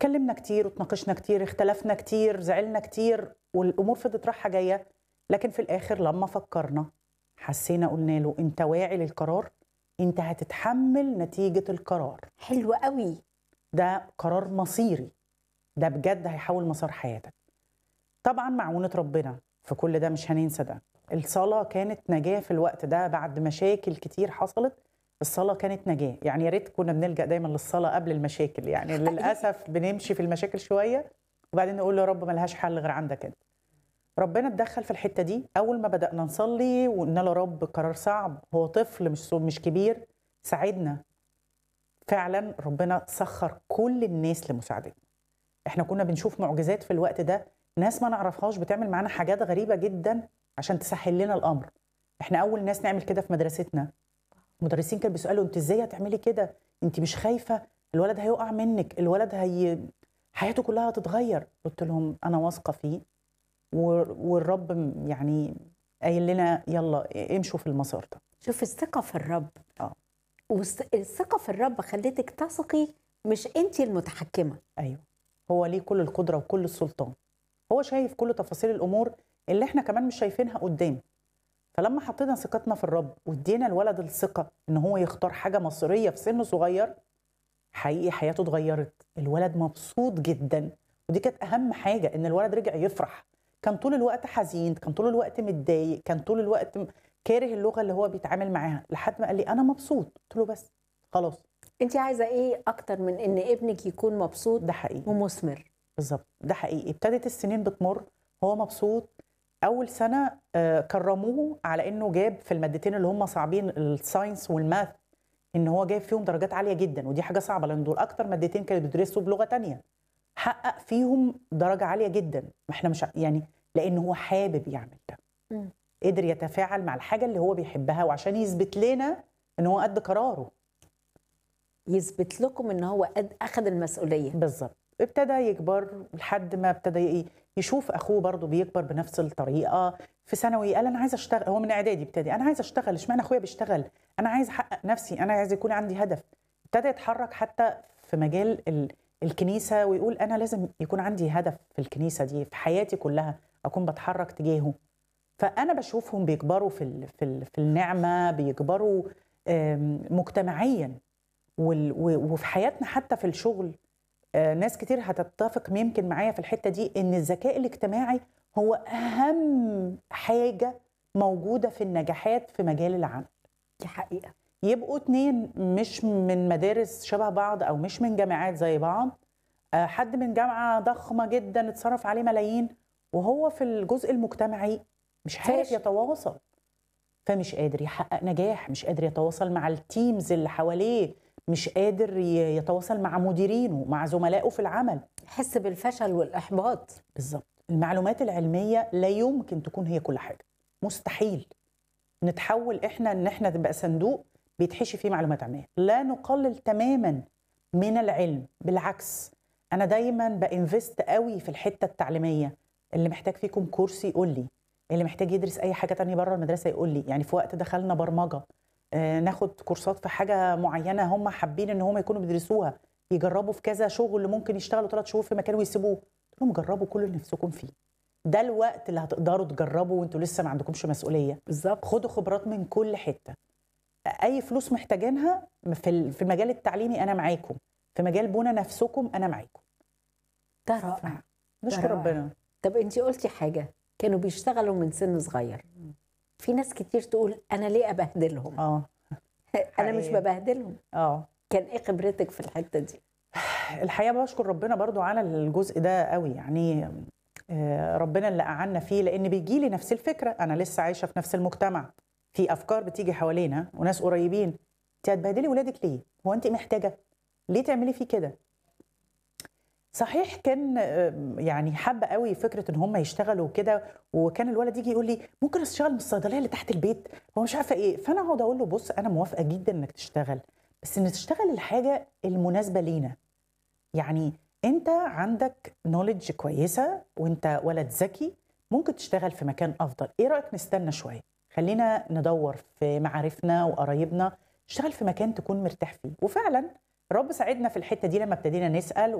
اتكلمنا كتير وتناقشنا كتير اختلفنا كتير زعلنا كتير والامور فضلت رايحه جايه لكن في الاخر لما فكرنا حسينا قلنا له انت واعي للقرار انت هتتحمل نتيجه القرار حلو قوي ده قرار مصيري ده بجد هيحول مسار حياتك طبعا معونة ربنا في كل ده مش هننسى ده الصلاة كانت نجاة في الوقت ده بعد مشاكل كتير حصلت الصلاة كانت نجاة يعني يا ريت كنا بنلجأ دايما للصلاة قبل المشاكل يعني للأسف بنمشي في المشاكل شوية وبعدين نقول له يا رب ملهاش حل غير عندك انت ربنا اتدخل في الحتة دي أول ما بدأنا نصلي وقلنا له رب قرار صعب هو طفل مش مش كبير ساعدنا فعلا ربنا سخر كل الناس لمساعدتنا احنا كنا بنشوف معجزات في الوقت ده ناس ما نعرفهاش بتعمل معانا حاجات غريبة جدا عشان تسهل لنا الأمر احنا أول ناس نعمل كده في مدرستنا المدرسين كانوا بيسألوا انت ازاي هتعملي كده انت مش خايفة الولد هيقع منك الولد هي حياته كلها هتتغير قلت لهم أنا واثقة فيه و- والرب م- يعني قايل لنا يلا امشوا في المسار ده شوف الثقة في الرب اه والثقة في الرب خلتك تثقي مش انت المتحكمة ايوه هو ليه كل القدره وكل السلطان هو شايف كل تفاصيل الامور اللي احنا كمان مش شايفينها قدام فلما حطينا ثقتنا في الرب وادينا الولد الثقه ان هو يختار حاجه مصيريه في سن صغير حقيقي حياته اتغيرت الولد مبسوط جدا ودي كانت اهم حاجه ان الولد رجع يفرح كان طول الوقت حزين كان طول الوقت متضايق كان طول الوقت م- كاره اللغه اللي هو بيتعامل معاها لحد ما قال لي انا مبسوط قلت له بس خلاص انت عايزة ايه اكتر من ان ابنك يكون مبسوط ده حقيقي ومثمر بالظبط ده حقيقي ابتدت السنين بتمر هو مبسوط اول سنه آه، كرموه على انه جاب في المادتين اللي هم صعبين الساينس والماث ان هو جايب فيهم درجات عاليه جدا ودي حاجه صعبه لان دول اكتر مادتين كانوا بيدرسوا بلغه تانية حقق فيهم درجه عاليه جدا ما احنا مش ع- يعني لان هو حابب يعمل ده مم. قدر يتفاعل مع الحاجه اللي هو بيحبها وعشان يثبت لنا ان هو قد قراره يثبت لكم ان هو قد اخذ المسؤولية بالظبط ابتدى يكبر لحد ما ابتدى ي- يشوف اخوه برضه بيكبر بنفس الطريقه في ثانوي قال انا عايز اشتغل هو من اعدادي ابتدى انا عايز اشتغل اشمعنى اخويا بيشتغل انا عايز احقق نفسي انا عايز يكون عندي هدف ابتدى يتحرك حتى في مجال ال- الكنيسه ويقول انا لازم يكون عندي هدف في الكنيسه دي في حياتي كلها اكون بتحرك تجاهه فانا بشوفهم بيكبروا في ال- في ال- في النعمه بيكبروا آم، مجتمعيا وال- و- وفي حياتنا حتى في الشغل آه، ناس كتير هتتفق يمكن معايا في الحته دي ان الذكاء الاجتماعي هو اهم حاجه موجوده في النجاحات في مجال العمل دي حقيقة يبقوا اتنين مش من مدارس شبه بعض او مش من جامعات زي بعض آه، حد من جامعه ضخمه جدا اتصرف عليه ملايين وهو في الجزء المجتمعي مش عارف فاشل. يتواصل فمش قادر يحقق نجاح مش قادر يتواصل مع التيمز اللي حواليه مش قادر ي- يتواصل مع مديرينه مع زملائه في العمل حس بالفشل والاحباط بالظبط المعلومات العلميه لا يمكن تكون هي كل حاجه مستحيل نتحول احنا ان احنا تبقى صندوق بيتحشي فيه معلومات علميه لا نقلل تماما من العلم بالعكس انا دايما بانفست قوي في الحته التعليميه اللي محتاج فيكم كورس يقول لي اللي محتاج يدرس اي حاجه تانية بره المدرسه يقول لي يعني في وقت دخلنا برمجه آه، ناخد كورسات في حاجه معينه هم حابين ان هم يكونوا بيدرسوها يجربوا في كذا شغل ممكن يشتغلوا ثلاث شهور في مكان ويسيبوه قلت لهم جربوا كل اللي نفسكم فيه ده الوقت اللي هتقدروا تجربوا وانتوا لسه ما عندكمش مسؤوليه بالظبط خدوا خبرات من كل حته اي فلوس محتاجينها في ال- في المجال التعليمي انا معاكم في مجال بنى نفسكم انا معاكم ده رائع نشكر رائع. ربنا طب انت قلتي حاجة كانوا بيشتغلوا من سن صغير في ناس كتير تقول انا ليه ابهدلهم اه انا مش حقيقي. ببهدلهم اه كان ايه خبرتك في الحتة دي الحقيقه بشكر ربنا برضو على الجزء ده قوي يعني آه، ربنا اللي قعدنا فيه لان بيجي لي نفس الفكره انا لسه عايشه في نفس المجتمع في افكار بتيجي حوالينا وناس قريبين انت هتبهدلي ولادك ليه هو انت محتاجه ليه تعملي فيه كده صحيح كان آه، يعني حابه قوي فكره ان هم يشتغلوا كده وكان الولد يجي يقول لي ممكن اشتغل من الصيدليه اللي تحت البيت هو مش عارفه ايه فانا اقعد اقول له بص انا موافقه جدا انك تشتغل بس ان تشتغل الحاجه المناسبه لينا يعني انت عندك نوليدج كويسه وانت ولد ذكي ممكن تشتغل في مكان افضل ايه رايك نستنى شويه خلينا ندور في معارفنا وقرايبنا اشتغل في مكان تكون مرتاح فيه وفعلا رب ساعدنا في الحته دي لما ابتدينا نسال